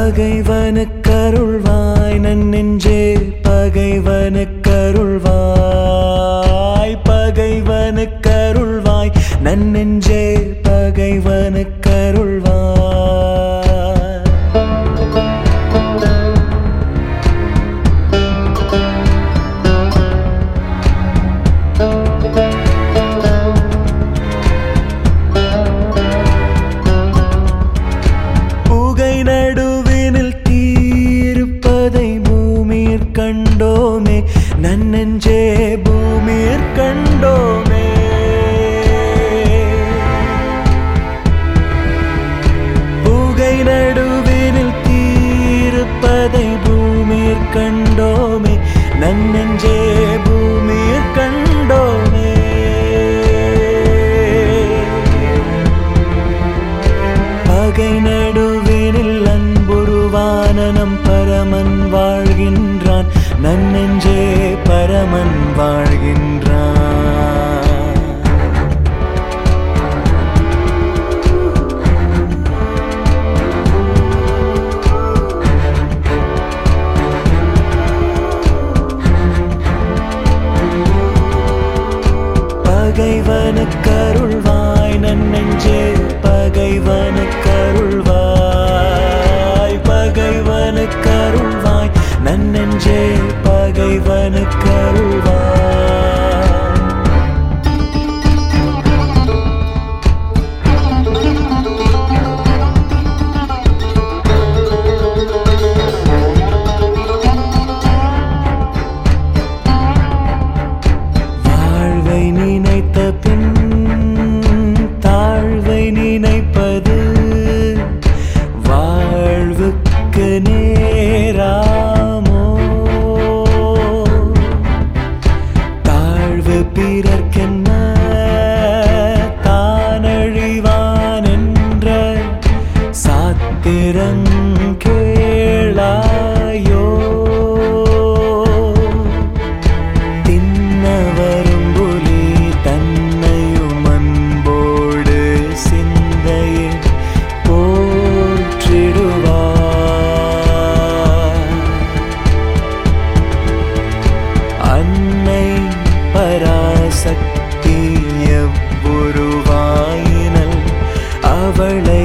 பகைவனுக்கருள்வாய் நன் நெஞ்சே பகைவனுக்கருள்வாய் பகைவனுக்கருள்வாய் நன் நெஞ்சே பகைவனுக்கருள்வாய் புகை நடுவினில் தீருப்பதை பூமியிற் கண்டோமே நன்னெஞ்சே பூமியிற் கண்டோமே புகை நடுவினில் தீருப்பதை பூமியிற் கண்டோமே நன்னெஞ்சே பூமியிற் கண்டோமே பகை நடுவினில் அன்புருவானனம் பரமன் வாழ்கின்றான் நன்னெஞ்சே பரமன் வாழ்கின்றான் பகைவனுக்கருள்வாய் நன்னெஞ்சே பகைவனுக்கருள்வாய் பகைவனுக்கருள்வாய் நன்னெஞ்சே பகைவனுக்கருள்வாய் வாழ்வை நினைத்த பின் தாழ்வை நினைப்பது வாழ்வுக்கு நேராமோ தாழ்வு பிறர்க்கென்ன தானழிவான் என்ற சாத்திரங் கேளாயோ தின்னவரும் புலி தன்னையும் அன்போடு சிந்தையை போற்றிடுவார் அன்னை பராசக்தி எவ்வுருவாயினல் அவளை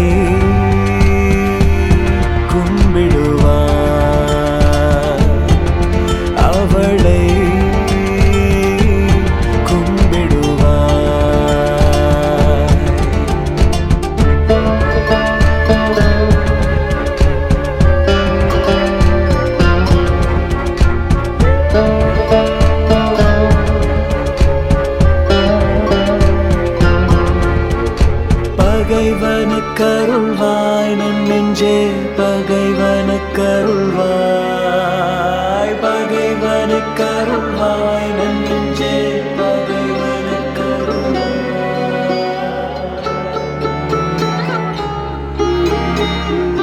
கும்பிடுவார் அவளை கும்பிடுவார் பகைவனுக்கருள்வாய் நன் நெஞ்சே பகைவனுக்கருள்வாய் பகைவனுக்கருள்வாய் நன் நெஞ்சே பகைவனுக்கருள்வாய்